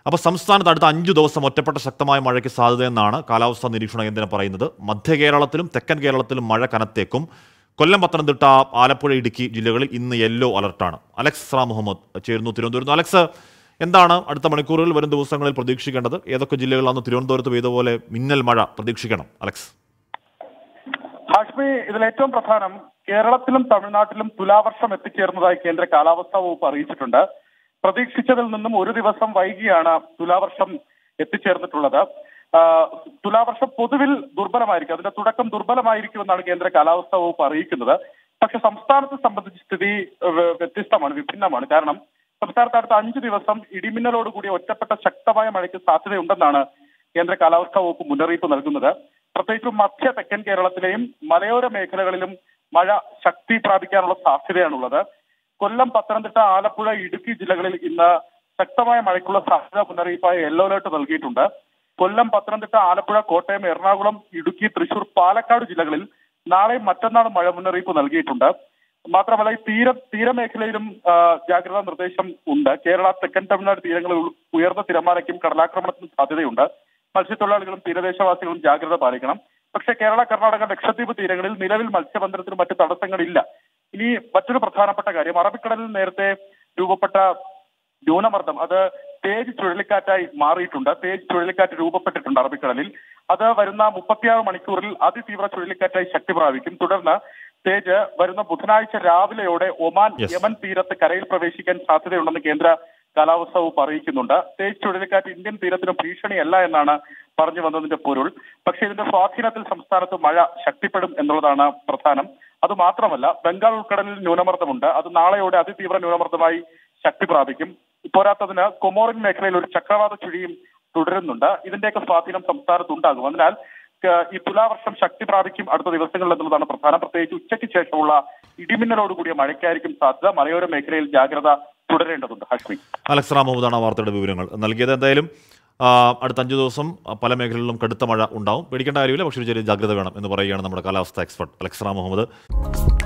അപ്പോൾ സംസ്ഥാനത്ത് അടുത്ത അഞ്ചു ദിവസം ഒറ്റപ്പെട്ട ശക്തമായ മഴയ്ക്ക് സാധ്യതയെന്നാണ് കാലാവസ്ഥാ നിരീക്ഷണ കേന്ദ്രം പറയുന്നത് മധ്യ കേരളത്തിലും തെക്കൻ കേരളത്തിലും മഴ കനത്തേക്കും കൊല്ലം പത്തനംതിട്ട ആലപ്പുഴ ഇടുക്കി ജില്ലകളിൽ ഇന്ന് യെല്ലോ അലർട്ടാണ് അലക്സ് റാം മുഹമ്മദ് ചേരുന്നു തിരുവനന്തപുരത്ത് അലക്സ് എന്താണ് അടുത്ത മണിക്കൂറുകളിൽ വരും ദിവസങ്ങളിൽ പ്രതീക്ഷിക്കേണ്ടത് ഏതൊക്കെ ജില്ലകളിലാണ് തിരുവനന്തപുരത്ത് പെയ്ത പോലെ മിന്നൽ മഴ പ്രതീക്ഷിക്കണം അലക്സ് ഹാഷ്മി ഇതിൽ ഏറ്റവും പ്രധാനം കേരളത്തിലും തമിഴ്നാട്ടിലും തുലാവർഷം എത്തിച്ചേർന്നതായി കേന്ദ്ര കാലാവസ്ഥാ വകുപ്പ് അറിയിച്ചിട്ടുണ്ട് പ്രതീക്ഷിച്ചതിൽ നിന്നും ഒരു ദിവസം വൈകിയാണ് തുലാവർഷം എത്തിച്ചേർന്നിട്ടുള്ളത് ആ, തുലാവർഷം പൊതുവിൽ ദുർബലമായിരിക്കും അതിന്റെ തുടക്കം ദുർബലമായിരിക്കുമെന്നാണ് കേന്ദ്ര കാലാവസ്ഥാ വകുപ്പ് അറിയിക്കുന്നത് പക്ഷെ സംസ്ഥാനത്തെ സംബന്ധിച്ച് സ്ഥിതി ഏഹ്, വ്യത്യസ്തമാണ് വിഭിന്നമാണ് കാരണം സംസ്ഥാനത്ത് അടുത്ത അഞ്ചു ദിവസം ഇടിമിന്നലോടുകൂടിയ ഒറ്റപ്പെട്ട ശക്തമായ മഴയ്ക്ക് സാധ്യതയുണ്ടെന്നാണ് കേന്ദ്ര കാലാവസ്ഥാ വകുപ്പ് മുന്നറിയിപ്പ് നൽകുന്നത് പ്രത്യേകിച്ചും മധ്യ തെക്കൻ കേരളത്തിലെയും മലയോര മേഖലകളിലും മഴ ശക്തി പ്രാപിക്കാനുള്ള സാധ്യതയാണുള്ളത് കൊല്ലം പത്തനംതിട്ട ആലപ്പുഴ ഇടുക്കി ജില്ലകളിൽ ഇന്ന് ശക്തമായ മഴയ്ക്കുള്ള സാധ്യത മുന്നറിയിപ്പായി യെല്ലോ അലേർട്ട് നൽകിയിട്ടുണ്ട് കൊല്ലം പത്തനംതിട്ട ആലപ്പുഴ കോട്ടയം എറണാകുളം ഇടുക്കി തൃശൂർ പാലക്കാട് ജില്ലകളിൽ നാളെയും മറ്റന്നാളും മഴ മുന്നറിയിപ്പ് നൽകിയിട്ടുണ്ട് മാത്രമല്ല ഈ തീര തീരമേഖലയിലും ആ, ജാഗ്രതാ നിർദ്ദേശം ഉണ്ട് കേരള തെക്കൻ തമിഴ്നാട് തീരങ്ങളിൽ ഉ- ഉയർന്ന തിരമാലയ്ക്കും കടലാക്രമണത്തിനും സാധ്യതയുണ്ട് മത്സ്യത്തൊഴിലാളികളും തീരദേശവാസികളും ജാഗ്രത പാലിക്കണം പക്ഷേ കേരള കർണാടക ലക്ഷദ്വീപ് തീരങ്ങളിൽ നിലവിൽ മത്സ്യബന്ധനത്തിന് മറ്റ് തടസ്സങ്ങളില്ല ഇനി മറ്റൊരു പ്രധാനപ്പെട്ട കാര്യം അറബിക്കടലിൽ നേരത്തെ രൂപപ്പെട്ട ന്യൂനമർദ്ദം അത് തേജ് ചുഴലിക്കാറ്റായി മാറിയിട്ടുണ്ട് തേജ് ചുഴലിക്കാറ്റ് രൂപപ്പെട്ടിട്ടുണ്ട് അറബിക്കടലിൽ അത് വരുന്ന മുപ്പത്തിയാറ് മണിക്കൂറിൽ അതിതീവ്ര ചുഴലിക്കാറ്റായി ശക്തി പ്രാപിക്കും തുടർന്ന് തേജ് വരുന്ന ബുധനാഴ്ച രാവിലെയോടെ ഒമാൻ Yes. യമൻ തീരത്ത് കരയിൽ പ്രവേശിക്കാൻ സാധ്യതയുണ്ടെന്ന് കേന്ദ്ര കാലാവസ്ഥാ വകുപ്പ് അറിയിക്കുന്നുണ്ട് തേജ് ചുഴലിക്കാറ്റ് ഇന്ത്യൻ തീരത്തിന് ഭീഷണിയല്ല എന്നാണ് പറഞ്ഞു വന്നതിന്റെ പൊരുൾ പക്ഷേ ഇതിന്റെ സ്വാധീനത്തിൽ സംസ്ഥാനത്ത് മഴ ശക്തിപ്പെടും എന്നുള്ളതാണ് പ്രധാനം അത് മാത്രമല്ല ബംഗാൾ ഉൾക്കടലിൽ ന്യൂനമർദ്ദമുണ്ട് അത് നാളെയോടെ അതിതീവ്ര ന്യൂനമർദ്ദമായി ശക്തി പ്രാപിക്കും പോരാത്തതിന് കൊമോറിൻ മേഖലയിൽ ഒരു ചക്രവാത ചുഴിയും തുടരുന്നുണ്ട് ഇതിന്റെയൊക്കെ സ്വാധീനം സംസ്ഥാനത്ത് ഉണ്ടാകും അതിനാൽ ക- ഈ തുലാവർഷം ശക്തി പ്രാപിക്കും അടുത്ത ദിവസങ്ങളിൽ എന്നുള്ളതാണ് പ്രധാനം പ്രത്യേകിച്ച് ഉച്ചയ്ക്ക് ശേഷമുള്ള ഇടിമിന്നലോടുകൂടിയ മഴയ്ക്കായിരിക്കും സാധ്യത മലയോര മേഖലയിൽ ജാഗ്രത തുടരേണ്ടതുണ്ട് ഹാഷ്മി അലക്സ് റാം മുഹമ്മദാണ് ആ വാർത്തയുടെ വിവരങ്ങൾ നൽകിയത് എന്തായാലും ആ, അടുത്ത അഞ്ചു ദിവസം ആ, പല മേഖലകളിലും കടുത്ത മഴ ഉണ്ടാവും പേടിക്കേണ്ട കാര്യമില്ല പക്ഷേ ഒരു ചെറിയ ജാഗ്രത വേണം എന്ന് പറയുകയാണ് നമ്മുടെ കാലാവസ്ഥ എക്സ്പെർട്ട് അലക്സ് റാം മുഹമ്മദ്